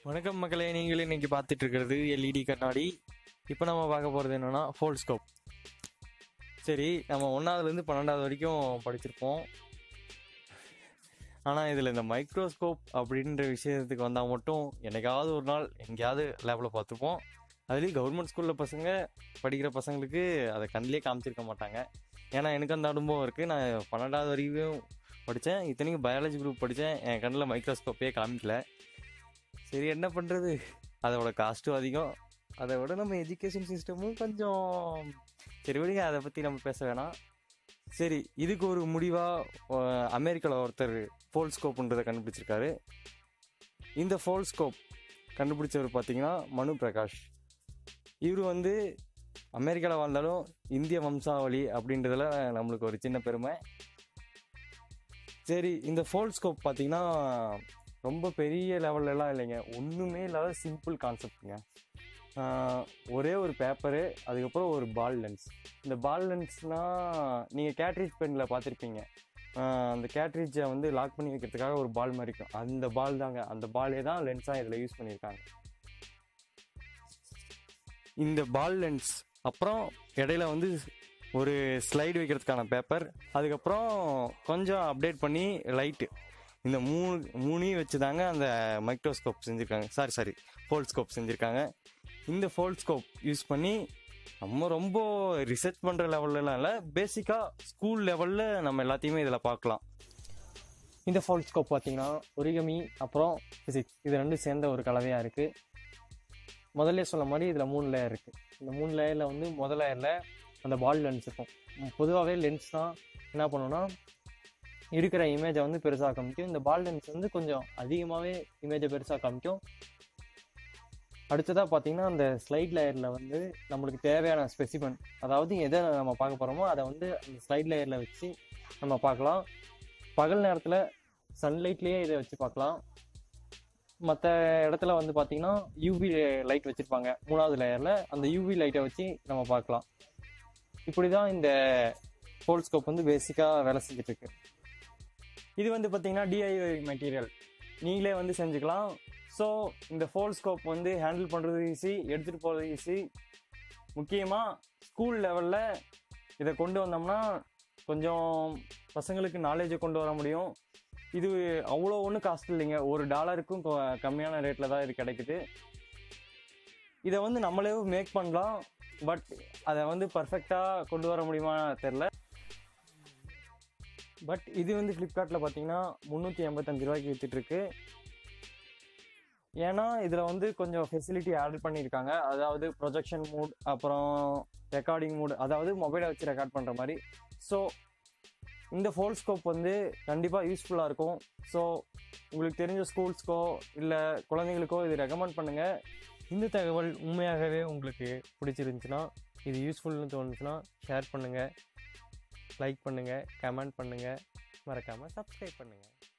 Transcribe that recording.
வணக்கம் மக்களே நீங்கள் இன்னைக்கு பார்த்துட்டு இருக்கிறது எல்இடி கண்ணாடி இப்போ நம்ம பார்க்க போகிறது என்னன்னா ஃபோல் ஸ்கோப் சரி நம்ம ஒன்றாவதுலேருந்து பன்னெண்டாவது வரைக்கும் படிச்சிருப்போம் ஆனால் இதில் இந்த மைக்ரோஸ்கோப் அப்படின்ற விஷயத்துக்கு வந்தால் மட்டும் என்னைக்காவது ஒரு நாள் எங்கேயாவது லேபில் பார்த்துப்போம் அதுலேயும் கவர்மெண்ட் ஸ்கூலில் பசங்க படிக்கிற பசங்களுக்கு அதை கண்ணிலே காமிச்சிருக்க மாட்டாங்க ஏன்னா எனக்கு அந்த அனுபவம் இருக்குது நான் பன்னெண்டாவது வரைக்கும் படித்தேன் இத்தனைக்கும் பயாலஜி குரூப் படித்தேன் என் கண்ணில் மைக்ரோஸ்கோப்பே காமிக்கல சரி என்ன பண்ணுறது அதோட காஸ்ட்டும் அதிகம் அதை விட நம்ம எஜுகேஷன் சிஸ்டமும் கொஞ்சம் சரி விடுங்க அதை பற்றி நம்ம பேச வேணாம் சரி இதுக்கு ஒரு முடிவாக அமெரிக்காவில் ஒருத்தர் ஃபோல் ஸ்கோப்புன்றதை கண்டுபிடிச்சிருக்காரு இந்த ஃபோல் ஸ்கோப் கண்டுபிடிச்சவர் பார்த்தீங்கன்னா மனு பிரகாஷ் இவர் வந்து அமெரிக்காவில் வாழ்ந்தாலும் இந்திய வம்சாவளி அப்படின்றதுல நம்மளுக்கு ஒரு சின்ன பெருமை சரி இந்த ஃபோல் ஸ்கோப் பார்த்தீங்கன்னா ரொம்ப பெரிய லெவல்லலாம் இல்லைங்க ஒன்றுமே இல்லாத சிம்பிள் கான்செப்ட்டுங்க ஒரே ஒரு பேப்பரு அதுக்கப்புறம் ஒரு பால் லென்ஸ் இந்த பால் லென்ஸ்னால் நீங்கள் கேட்ரிஜ் பெனில் பார்த்துருப்பீங்க அந்த கேட்ரிட்ஜை வந்து லாக் பண்ணி வைக்கிறதுக்காக ஒரு பால் மாதிரி இருக்கும் அந்த பால் தாங்க அந்த பாலே தான் லென்ஸாக இதில் யூஸ் பண்ணியிருக்காங்க இந்த பால் லென்ஸ் அப்புறம் இடையில வந்து ஒரு ஸ்லைடு வைக்கிறதுக்கான பேப்பர் அதுக்கப்புறம் கொஞ்சம் அப்டேட் பண்ணி லைட்டு இந்த மூணு மூணையும் வச்சு தாங்க அந்த மைக்ரோஸ்கோப் செஞ்சுருக்காங்க சாரி சாரி ஃபோல் ஸ்கோப் செஞ்சுருக்காங்க இந்த ஃபோல் ஸ்கோப் யூஸ் பண்ணி நம்ம ரொம்ப ரிசர்ச் பண்ணுற லெவல்லலாம் இல்லை பேசிக்காக ஸ்கூல் லெவலில் நம்ம எல்லாத்தையுமே இதில் பார்க்கலாம் இந்த ஃபோல் ஸ்கோப் பார்த்தீங்கன்னா ஒரிகமி அப்புறம் ஃபிசிக்ஸ் இது ரெண்டும் சேர்ந்த ஒரு கலவையாக இருக்குது முதல்ல சொன்ன மாதிரி இதில் மூணு லேயர் இருக்குது இந்த மூணு லேயரில் வந்து முதல் லேயரில் அந்த பால் லென்ஸ் இருக்கும் பொதுவாகவே லென்ஸ் தான் என்ன பண்ணுன்னா இருக்கிற இமேஜை வந்து பெருசாக காமிக்கும் இந்த பால் லென்ஸ் வந்து கொஞ்சம் அதிகமாகவே இமேஜை பெருசாக காமிக்கும் அடுத்ததாக பார்த்தீங்கன்னா அந்த ஸ்லைட் லேயரில் வந்து நம்மளுக்கு தேவையான ஸ்பெசிமன் அதாவது எதை நம்ம பார்க்க போகிறோமோ அதை வந்து அந்த ஸ்லைட் லேயரில் வச்சு நம்ம பார்க்கலாம் பகல் நேரத்தில் சன்லைட்லேயே இதை வச்சு பார்க்கலாம் மற்ற இடத்துல வந்து பார்த்தீங்கன்னா யூவி லைட் வச்சுருப்பாங்க மூணாவது லேயரில் அந்த யூவி லைட்டை வச்சு நம்ம பார்க்கலாம் இப்படி தான் இந்த ஸ்கோப் வந்து பேசிக்காக வேலை செஞ்சுட்டு இருக்கு இது வந்து பார்த்தீங்கன்னா டிஐஒய் மெட்டீரியல் நீங்களே வந்து செஞ்சுக்கலாம் ஸோ இந்த ஃபோல் ஸ்கோப் வந்து ஹேண்டில் பண்ணுறது ஈஸி எடுத்துகிட்டு போகிறது ஈஸி முக்கியமாக ஸ்கூல் லெவலில் இதை கொண்டு வந்தோம்னா கொஞ்சம் பசங்களுக்கு நாலேஜை கொண்டு வர முடியும் இது அவ்வளோ ஒன்றும் காஸ்ட் இல்லைங்க ஒரு டாலருக்கும் கொ- கம்மியான ரேட்டில் தான் இது கிடைக்குது இதை வந்து நம்மளே மேக் பண்ணலாம் பட் அதை வந்து பர்ஃபெக்டாக கொண்டு வர முடியுமா தெரில பட் இது வந்து ஃப்ளிப்கார்ட்டில் பார்த்தீங்கன்னா முந்நூற்றி எண்பத்தஞ்சு ரூபாய்க்கு வித்துட்ருக்கு ஏன்னா இதில் வந்து கொஞ்சம் ஃபெசிலிட்டி ஆட் பண்ணியிருக்காங்க அதாவது ப்ரொஜெக்ஷன் மூட் அப்புறம் ரெக்கார்டிங் மூட் அதாவது மொபைலை வச்சு ரெக்கார்ட் பண்ணுற மாதிரி ஸோ இந்த ஃபோல் ஸ்கோப் வந்து கண்டிப்பாக யூஸ்ஃபுல்லாக இருக்கும் ஸோ உங்களுக்கு தெரிஞ்ச ஸ்கூல்ஸ்க்கோ இல்லை குழந்தைங்களுக்கோ இது ரெக்கமெண்ட் பண்ணுங்கள் இந்த தகவல் உண்மையாகவே உங்களுக்கு பிடிச்சிருந்துச்சுன்னா இது யூஸ்ஃபுல்னு தோணுச்சுன்னா ஷேர் பண்ணுங்கள் லைக் பண்ணுங்கள் கமெண்ட் பண்ணுங்கள் மறக்காமல் சப்ஸ்கிரைப் பண்ணுங்கள்